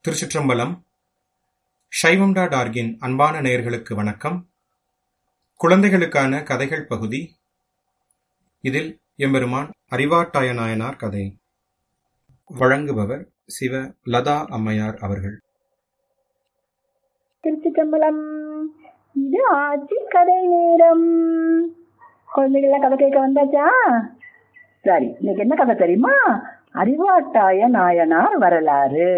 திருச்சிற்றம்பலம் சைவம்டா டார்கின் அன்பான நேயர்களுக்கு வணக்கம் குழந்தைகளுக்கான கதைகள் பகுதி இதில் எம்பெருமான் அறிவாட்டாய நாயனார் கதை வழங்குபவர் சிவ லதா அம்மையார் அவர்கள் திருச்சிற்றம்பலம் இது ஆட்சி கதை நேரம் குழந்தைகள்லாம் கதை கேட்க வந்தாச்சா சரி இன்னைக்கு என்ன கதை தெரியுமா அறிவாட்டாய நாயனார் வரலாறு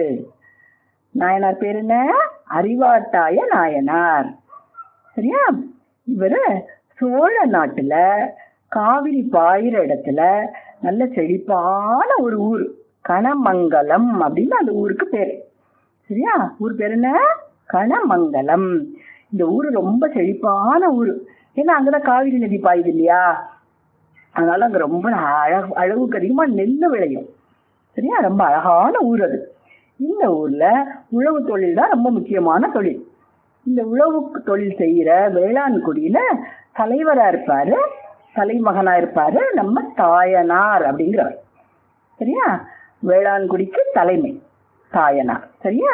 நாயனார் பேர் என்ன அறிவாட்டாய நாயனார் சரியா இவரு சோழ நாட்டுல காவிரி பாயிற இடத்துல நல்ல செழிப்பான ஒரு ஊர் கனமங்கலம் அப்படின்னு அந்த ஊருக்கு பேரு சரியா ஊர் பேர் என்ன கனமங்கலம் இந்த ஊர் ரொம்ப செழிப்பான ஊர் ஏன்னா அங்கதான் காவிரி நதி பாயுது இல்லையா அதனால அங்க ரொம்ப அழகு அழகுக்கு அதிகமா நெல் விளையும் சரியா ரொம்ப அழகான ஊர் அது இந்த ஊர்ல உழவு தொழில் தான் ரொம்ப முக்கியமான தொழில் இந்த உழவு தொழில் செய்யற வேளாண் குடியில தலைவரா இருப்பாரு தலைமகனா இருப்பாரு நம்ம தாயனார் அப்படிங்கிறவர் சரியா வேளாண்குடிக்கு தலைமை தாயனார் சரியா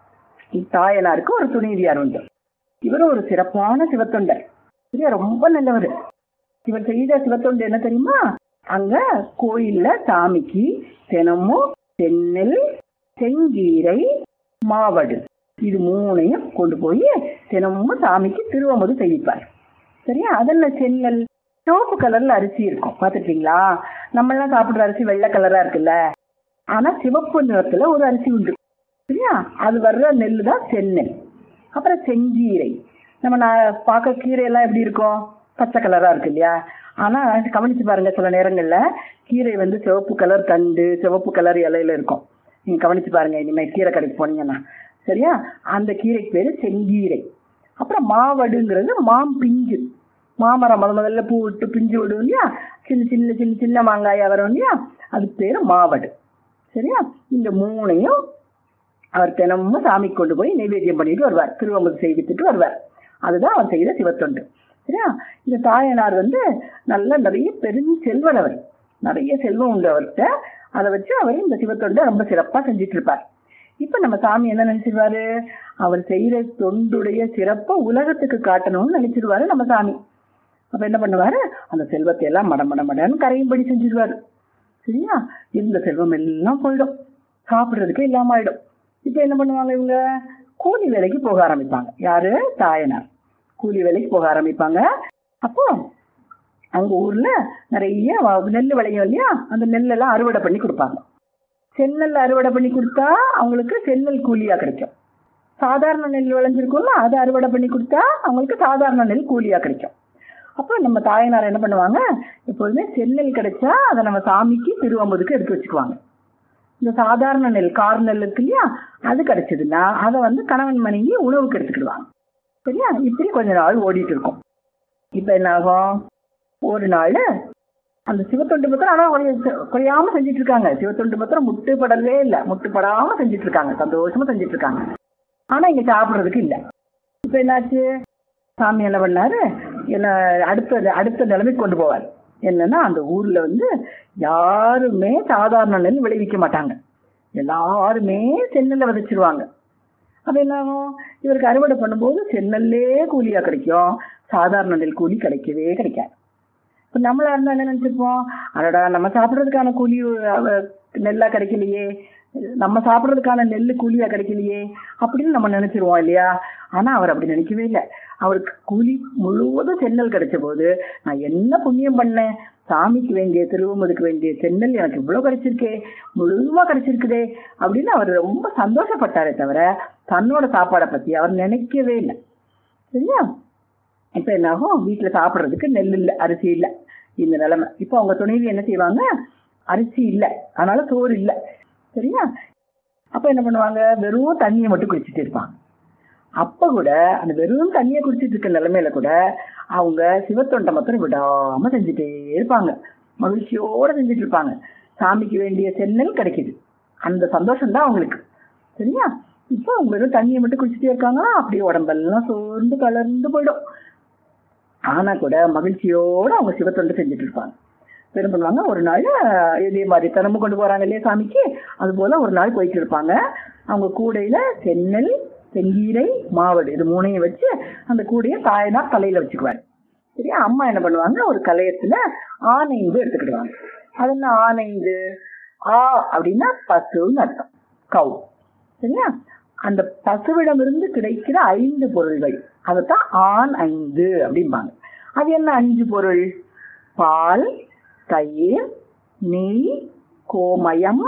தாயனாருக்கு ஒரு துணைவியார் உண்டு இவரும் ஒரு சிறப்பான சிவத்தொண்டர் சரியா ரொம்ப நல்லவர் இவர் செய்த சிவத்தொண்டு என்ன தெரியுமா அங்க கோயில்ல சாமிக்கு தினமும் தென்னல் செங்கீரை மாவடு இது மூணையும் கொண்டு போய் தினமும் சாமிக்கு திருவமுது செய்விப்பார் சரியா அதென்ன சென்னல் சிவப்பு கலர்ல அரிசி இருக்கும் பாத்துருக்கீங்களா நம்ம எல்லாம் சாப்பிடுற அரிசி வெள்ளை கலரா இருக்குல்ல ஆனா சிவப்பு நிறத்துல ஒரு அரிசி உண்டு சரியா அது வர்ற நெல் தான் செந்நெல் அப்புறம் செங்கீரை நம்ம நான் பார்க்க கீரை எல்லாம் எப்படி இருக்கும் பச்சை கலரா இருக்கு இல்லையா ஆனா கவனிச்சு பாருங்க சில நேரங்கள்ல கீரை வந்து சிவப்பு கலர் தண்டு சிவப்பு கலர் இலையில இருக்கும் நீங்க கவனிச்சு பாருங்க இனிமே கீரை கடைக்கு போனீங்கன்னா சரியா அந்த கீரைக்கு பேரு செங்கீரை அப்புறம் மாவடுங்கிறது மாம் பிஞ்சு மாமரம் முத முதல்ல பூ விட்டு பிஞ்சு விடும் இல்லையா சின்ன சின்ன சின்ன சின்ன மாங்காயா வரும் இல்லையா அது பேரு மாவடு சரியா இந்த மூணையும் அவர் தினமும் சாமிக்கு கொண்டு போய் நைவேத்தியம் பண்ணிட்டு வருவார் திருவம்பது செய்வித்துட்டு வருவார் அதுதான் அவர் செய்த சிவத்தொண்டு சரியா இந்த தாயனார் வந்து நல்ல நிறைய பெரும் செல்வன் அவர் நிறைய செல்வம் உண்டு அவர்கிட்ட அதை வச்சு அவர் இந்த சிவத்தொண்டை ரொம்ப சிறப்பா செஞ்சுட்டு இருப்பார் இப்ப நம்ம சாமி என்ன நினைச்சிருவாரு அவர் செய்யற தொண்டுடைய சிறப்பை உலகத்துக்கு காட்டணும்னு நினைச்சிருவாரு நம்ம சாமி அப்ப என்ன பண்ணுவாரு அந்த செல்வத்தை எல்லாம் மட மட மடன்னு கரையும்படி செஞ்சிருவாரு சரியா இருந்த செல்வம் எல்லாம் போயிடும் சாப்பிடுறதுக்கு இல்லாம ஆயிடும் இப்ப என்ன பண்ணுவாங்க இவங்க கூலி வேலைக்கு போக ஆரம்பிப்பாங்க யாரு தாயனார் கூலி வேலைக்கு போக ஆரம்பிப்பாங்க அப்போ அவங்க ஊர்ல நிறைய நெல் விளையும் இல்லையா அந்த நெல்லெல்லாம் அறுவடை பண்ணி கொடுப்பாங்க செந்நெல் அறுவடை பண்ணி கொடுத்தா அவங்களுக்கு செந்நெல் கூலியா கிடைக்கும் சாதாரண நெல் விளைஞ்சிருக்கும்ல அதை அறுவடை பண்ணி கொடுத்தா அவங்களுக்கு சாதாரண நெல் கூலியா கிடைக்கும் அப்போ நம்ம தாயனார் என்ன பண்ணுவாங்க எப்போதுமே செந்நெல் கிடைச்சா அதை நம்ம சாமிக்கு திருவம்பதுக்கு எடுத்து வச்சுக்குவாங்க இந்த சாதாரண நெல் கார் நெல் இருக்கு இல்லையா அது கிடைச்சதுன்னா அதை வந்து கணவன் மனைவி உணவுக்கு எடுத்துக்கிடுவாங்க சரியா இப்படி கொஞ்ச நாள் ஓடிட்டு இருக்கும் இப்ப என்ன ஆகும் ஒரு நாள் அந்த சிவத்தொண்டு பத்திரம் ஆனா குறையாம செஞ்சுட்டு இருக்காங்க சிவத்தொண்டு பத்திரம் முட்டுப்படவே இல்லை முட்டுப்படாம செஞ்சுட்டு இருக்காங்க சந்தோஷமா செஞ்சுட்டு இருக்காங்க ஆனா இங்க சாப்பிடுறதுக்கு இல்லை இப்ப என்னாச்சு சாமி என்ன பண்ணாரு என்ன அடுத்த அடுத்த நிலைமைக்கு கொண்டு போவார் என்னன்னா அந்த ஊர்ல வந்து யாருமே சாதாரண நெல் விளைவிக்க மாட்டாங்க எல்லாருமே சென்னல்ல விதைச்சிருவாங்க அப்ப என்ன ஆகும் இவருக்கு அறுவடை பண்ணும்போது சென்னல்லே கூலியா கிடைக்கும் சாதாரண நெல் கூலி கிடைக்கவே கிடைக்காது இப்ப நம்மளா இருந்தா என்ன நினைச்சிருப்போம் அடடா நம்ம சாப்பிடுறதுக்கான கூலி நெல்லா கிடைக்கலையே நம்ம சாப்பிடுறதுக்கான நெல்லு கூலியா கிடைக்கலையே அப்படின்னு நம்ம நினைச்சிருவோம் இல்லையா ஆனா அவர் அப்படி நினைக்கவே இல்லை அவருக்கு கூலி முழுவதும் சென்னல் கிடைச்ச போது நான் என்ன புண்ணியம் பண்ணேன் சாமிக்கு வேண்டிய திருவமுதுக்கு வேண்டிய சென்னல் எனக்கு இவ்வளவு கிடைச்சிருக்கே முழுவா கிடைச்சிருக்குதே அப்படின்னு அவர் ரொம்ப சந்தோஷப்பட்டாரே தவிர தன்னோட சாப்பாடை பத்தி அவர் நினைக்கவே இல்லை சரியா இப்ப என்னாகும் வீட்டுல சாப்பிடுறதுக்கு நெல் இல்லை அரிசி இல்லை இந்த நிலைமை இப்போ அவங்க துணைவி என்ன செய்வாங்க அரிசி இல்லை அதனால சோறு இல்லை சரியா அப்ப என்ன பண்ணுவாங்க வெறும் தண்ணியை மட்டும் குடிச்சிட்டு இருப்பாங்க அப்ப கூட அந்த வெறும் தண்ணியை குடிச்சிட்டு இருக்க நிலைமையில கூட அவங்க சிவத்தொண்டை மாத்திரம் விடாம செஞ்சுட்டே இருப்பாங்க மகிழ்ச்சியோட செஞ்சுட்டு இருப்பாங்க சாமிக்கு வேண்டிய சென்னல் கிடைக்குது அந்த சந்தோஷம் தான் அவங்களுக்கு சரியா இப்போ அவங்க வெறும் தண்ணியை மட்டும் குடிச்சிட்டே இருக்காங்களா அப்படியே உடம்பெல்லாம் சோர்ந்து கலர்ந்து போயிடும் ஆனா கூட மகிழ்ச்சியோட அவங்க சிவத்தொண்டு செஞ்சுட்டு இருப்பாங்க என்ன பண்ணுவாங்க ஒரு நாள் இதே மாதிரி தினமும் கொண்டு போறாங்க இல்லையா சாமிக்கு அது போல ஒரு நாள் போயிட்டு இருப்பாங்க அவங்க கூடையில செந்நெல் செங்கீரை மாவடு இது மூணையும் வச்சு அந்த கூடையை தாயனார் தலையில வச்சுக்குவாரு சரியா அம்மா என்ன பண்ணுவாங்க ஒரு கலையத்துல ஆனைந்து எடுத்துக்கிடுவாங்க அது என்ன ஆனைந்து ஆ அப்படின்னா பசுன்னு அர்த்தம் கவு சரியா அந்த பசுவிடமிருந்து கிடைக்கிற ஐந்து பொருள்கள் அதைத்தான் ஆண் ஐந்து அப்படிம்பாங்க அது என்ன அஞ்சு பொருள் பால் தயிர் நெய் கோமயம்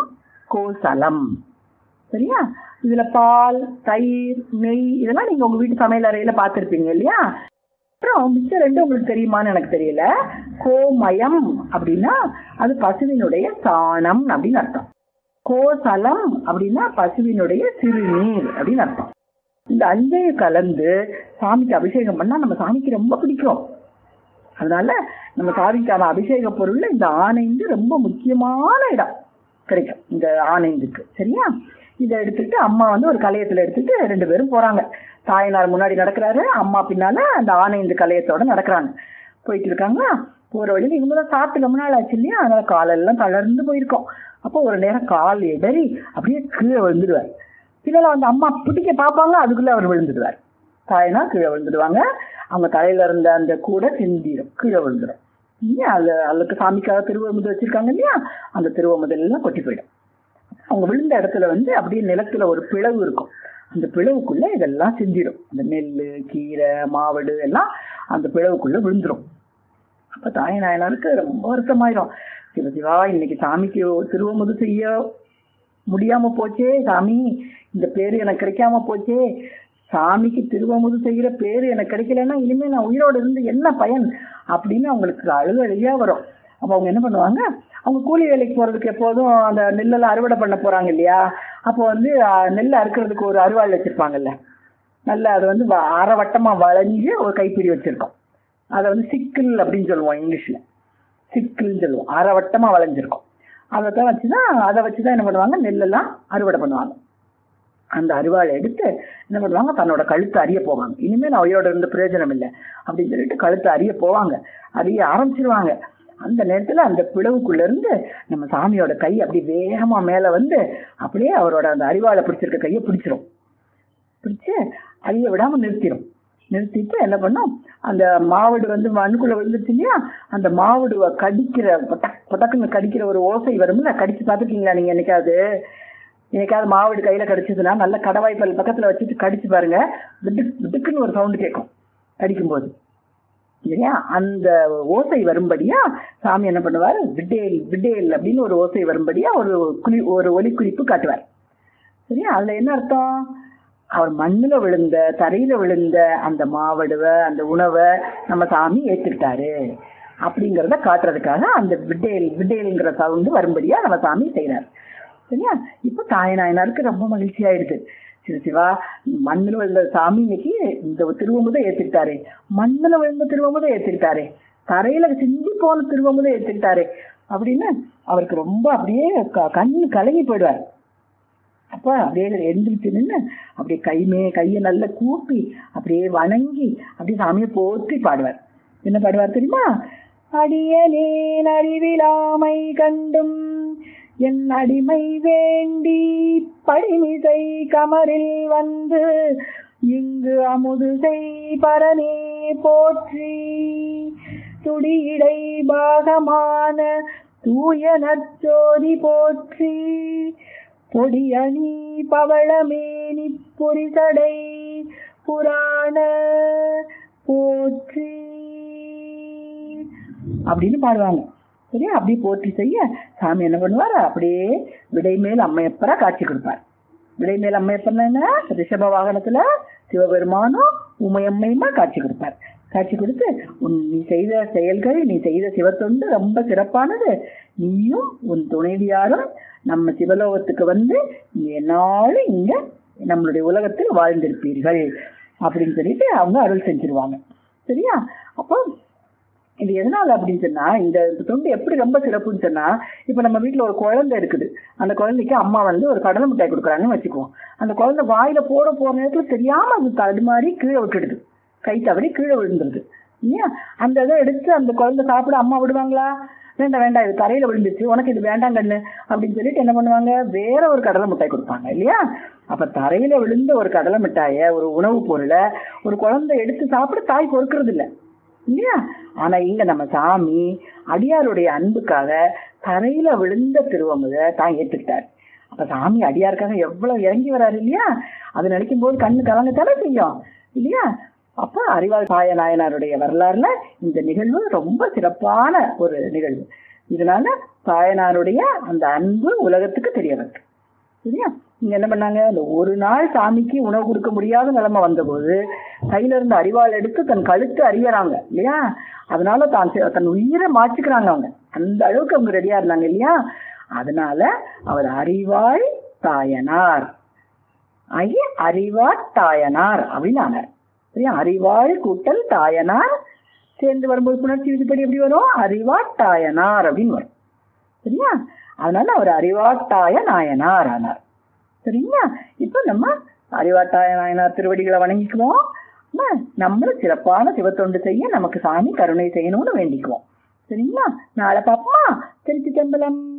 கோசலம் சரியா இதுல பால் தயிர் நெய் இதெல்லாம் நீங்க உங்க வீட்டு சமையல் அறையில பார்த்திருப்பீங்க இல்லையா அப்புறம் மிச்சம் ரெண்டு உங்களுக்கு தெரியுமான்னு எனக்கு தெரியல கோமயம் அப்படின்னா அது பசுவினுடைய சாணம் அப்படின்னு அர்த்தம் கோசலம் அப்படின்னா பசுவினுடைய சிறுநீர் அப்படின்னு அர்த்தம் இந்த அஞ்சையும் கலந்து சாமிக்கு அபிஷேகம் பண்ணா நம்ம சாமிக்கு ரொம்ப பிடிக்கும் அதனால நம்ம சாமிக்கான அபிஷேக பொருள்ல இந்த ஆனைந்து ரொம்ப முக்கியமான இடம் கிடைக்கும் இந்த ஆனைந்துக்கு சரியா இதை எடுத்துட்டு அம்மா வந்து ஒரு கலையத்துல எடுத்துட்டு ரெண்டு பேரும் போறாங்க தாயினார் முன்னாடி நடக்கிறாரு அம்மா பின்னால அந்த ஆனைந்து கலையத்தோட நடக்கிறாங்க போயிட்டு இருக்காங்க போற வழியில இவங்க தான் சாப்பிட்டு ரொம்ப நாள் ஆச்சு இல்லையா அதனால காலெல்லாம் தளர்ந்து போயிருக்கோம் அப்போ ஒரு நேரம் கால் இடறி அப்படியே கீழே விழுந்துடுவார் பின்னால வந்து அம்மா பிடிக்க பார்ப்பாங்க அதுக்குள்ள அவர் விழுந்துடுவார் தாயினா கீழே விழுந்துடுவாங்க அவங்க தலையில இருந்த அந்த கூடை சிந்திடும் கீழே விழுந்துடும் இல்லையா அது அதுக்கு சாமிக்காக திருவமுது வச்சிருக்காங்க இல்லையா அந்த திருவமுதல் எல்லாம் கொட்டி போயிடும் அவங்க விழுந்த இடத்துல வந்து அப்படியே நிலத்துல ஒரு பிளவு இருக்கும் அந்த பிளவுக்குள்ள இதெல்லாம் சிந்திடும் அந்த நெல் கீரை மாவடு எல்லாம் அந்த பிளவுக்குள்ள விழுந்துரும் அப்ப தாய் நாயனாருக்கு ரொம்ப வருத்தமாயிரும் சிவ சிவா இன்னைக்கு சாமிக்கு திருவமுது செய்ய முடியாம போச்சே சாமி இந்த பேரு எனக்கு கிடைக்காம போச்சே சாமிக்கு திருவமுது செய்கிற பேரு எனக்கு கிடைக்கலன்னா இனிமே நான் உயிரோடு இருந்து என்ன பயன் அப்படின்னு அவங்களுக்கு அழுக அழுகையா வரும் அப்ப அவங்க என்ன பண்ணுவாங்க அவங்க கூலி வேலைக்கு போறதுக்கு எப்போதும் அந்த நெல்லெல்லாம் அறுவடை பண்ண போறாங்க இல்லையா அப்போ வந்து அஹ், நெல் அறுக்கிறதுக்கு ஒரு அருவாள் வச்சிருப்பாங்கல்ல நல்ல அது வந்து வ- அரை வட்டமா வளைஞ்சு ஒரு கைப்பிடி வச்சிருக்கோம் அதை வந்து சிக்கிள் அப்படின்னு சொல்லுவோம் இங்கிலீஷ்ல சிக்கிள்னு சொல்லுவோம் அரை வட்டமா வளைஞ்சிருக்கும் அதை தான் வச்சுதான் அதை வச்சுதான் என்ன பண்ணுவாங்க நெல்லெல்லாம் அறுவடை பண்ணுவாங்க அந்த அருவாளை எடுத்து என்ன பண்ணுவாங்க தன்னோட கழுத்தை அறிய போவாங்க இனிமே நான் உயிரோட இருந்த பிரயோஜனம் இல்லை அப்படின்னு சொல்லிட்டு கழுத்தை அறிய போவாங்க அறிய ஆரம்பிச்சிருவாங்க அந்த நேரத்துல அந்த பிளவுக்குள்ள இருந்து நம்ம சாமியோட கை அப்படி வேகமா மேல வந்து அப்படியே அவரோட அந்த அரிவாளை பிடிச்சிருக்க கையை பிடிச்சிரும் பிடிச்சு அழிய விடாம நிறுத்திடும் நிறுத்திட்டு என்ன பண்ணும் அந்த மாவடு வந்து மண்ணுக்குள்ள விழுந்துச்சு இல்லையா அந்த மாவடுவை கடிக்கிற பட்டக் பட்டக்குன்னு கடிக்கிற ஒரு ஓசை வரும்ல கடிச்சு பார்த்துருக்கீங்களா நீங்க என்னைக்காவது என்னைக்காவது மாவடு கையில கடிச்சதுன்னா நல்ல கடவாய்ப்பல் பக்கத்துல வச்சுட்டு கடிச்சு பாருங்க விட்டுக் விட்டுக்குன்னு ஒரு சவுண்டு கேட்கும் கடிக்கும்போது இல்லையா அந்த ஓசை வரும்படியா சாமி என்ன பண்ணுவார் விட்டேல் விட்டேல் அப்படின்னு ஒரு ஓசை வரும்படியா ஒரு குளி ஒரு ஒலி குறிப்பு காட்டுவார் சரியா அதுல என்ன அர்த்தம் அவர் மண்ணுல விழுந்த தரையில விழுந்த அந்த மாவடுவை அந்த உணவை நம்ம சாமி ஏத்துக்கிட்டாரு அப்படிங்கறத காட்டுறதுக்காக அந்த விட்டேல் விட்டேலுங்கிற சவுண்டு வரும்படியா நம்ம சாமி செய்யறாரு சரியா இப்ப தாய் நாயனாருக்கு ரொம்ப மகிழ்ச்சி ஆயிடுது சிவ சிவா மண்ணுல விழுந்த சாமி இன்னைக்கு இந்த திருவமுதை ஏத்துக்கிட்டாரு மண்ணுல விழுந்த திருவமுதை ஏத்துக்கிட்டாரு தரையில சிந்தி போன திருவமுதை ஏத்துக்கிட்டாரு அப்படின்னு அவருக்கு ரொம்ப அப்படியே க- கண்ணு கலங்கி போயிடுவார் அப்ப அப்படியே எந்திரிச்சு நின்று அப்படியே கைமே கையை நல்லா கூப்பி அப்படியே வணங்கி அப்படியே சாமியை போற்றி பாடுவார் என்ன பாடுவார் தெரியுமா அடியனேன் அறிவிலாமை கண்டும் என் அடிமை வேண்டி படிமிசை கமரில் வந்து இங்கு அமுது செய் பரனே போற்றி துடியிடை பாகமான தூய நற்சோதி போற்றி பொடியணி பவளமேனி பொரிசடை புராண போற்றி அப்படின்னு பாடுவாங்க சரியா அப்படி போற்றி செய்ய சாமி என்ன பண்ணுவார் அப்படியே விடைமேல் அம்மையப்பரா காட்சி கொடுப்பார் விடைமேல் அம்மையப்பர்னா என்ன ரிஷப வாகனத்துல சிவபெருமானும் உமையம்மையுமா காட்சி கொடுப்பார் காட்சி கொடுத்து உன் நீ செய்த செயல்கள் நீ செய்த சிவத்தொண்டு ரொம்ப சிறப்பானது நீயும் உன் துணைவியாரும் நம்ம சிவலோகத்துக்கு வந்து நீங்க என்னாலும் இங்க நம்மளுடைய உலகத்தில் வாழ்ந்திருப்பீர்கள் அப்படின்னு சொல்லிட்டு அவங்க அருள் செஞ்சிருவாங்க சரியா அப்போ இது எதனால அப்படின்னு சொன்னா இந்த இந்த தொண்டு எப்படி ரொம்ப சிறப்புன்னு சொன்னா இப்ப நம்ம வீட்ல ஒரு குழந்தை இருக்குது அந்த குழந்தைக்கு அம்மா வந்து ஒரு கடலை மிட்டாய் கொடுக்குறாங்கன்னு வச்சுக்குவோம் அந்த குழந்தை வாயில போட போற நேரத்துல தெரியாம அது தடுமாறி கீழே விட்டுடுது கை தவறி கீழே விழுந்துருது இல்லையா அந்த இதை எடுத்து அந்த குழந்தை சாப்பிட அம்மா விடுவாங்களா வேண்டாம் வேண்டாம் இது தரையில விழுந்துச்சு உனக்கு இது வேண்டாம் கண்ணு அப்படின்னு சொல்லிட்டு என்ன பண்ணுவாங்க வேற ஒரு கடலை மிட்டாய் கொடுப்பாங்க இல்லையா அப்ப தரையில விழுந்த ஒரு கடலை மிட்டாய ஒரு உணவுப் பொருளை ஒரு குழந்தை எடுத்து சாப்பிட தாய் பொறுக்கிறது இல்ல இல்லையா ஆனா இங்க நம்ம சாமி அடியாருடைய அன்புக்காக தரையில விழுந்த திருவமுத தான் ஏத்துக்கிட்டார் அப்ப சாமி அடியாருக்காக எவ்வளவு இறங்கி வராரு இல்லையா அது நினைக்கும் போது கண்ணு கலங்கத்தானே செய்யும் இல்லையா அப்ப அறிவாள் தாய நாயனாருடைய வரலாறுல இந்த நிகழ்வு ரொம்ப சிறப்பான ஒரு நிகழ்வு இதனால தாயனாருடைய அந்த அன்பு உலகத்துக்கு தெரிய வருது சரியா இங்க என்ன பண்ணாங்க இந்த ஒரு நாள் சாமிக்கு உணவு கொடுக்க முடியாத நிலைமை வந்தபோது கையில இருந்த அறிவாள் எடுத்து தன் கழுத்து அறியறாங்க இல்லையா அதனால தான் செ- தன் உயிரை மாற்றிக்கிறாங்க அவங்க அந்த அளவுக்கு அவங்க ரெடியா இருந்தாங்க இல்லையா அதனால அவர் அறிவாள் தாயனார் ஆகி அறிவார் தாயனார் அப்படின்னு ஆனார் சரியா அறிவாள் கூட்டல் தாயனார் சேர்ந்து வரும்போது புணர்ச்சி விதிப்படி எப்படி வரும் அறிவார் தாயனார் அப்படின்னு வரும் சரியா அதனால அவர் அறிவாட்டாய நாயனார் ஆனார் சரிங்களா இப்ப நம்ம அறிவாட்டாய நாயனார் திருவடிகளை வணங்கிக்குவோம் நம்ம நம்மளும் சிறப்பான சிவத்தொண்டு செய்ய நமக்கு சாமி கருணை செய்யணும்னு வேண்டிக்குவோம் சரிங்களா நாளை பாப்போமா திருச்சி தம்பலம்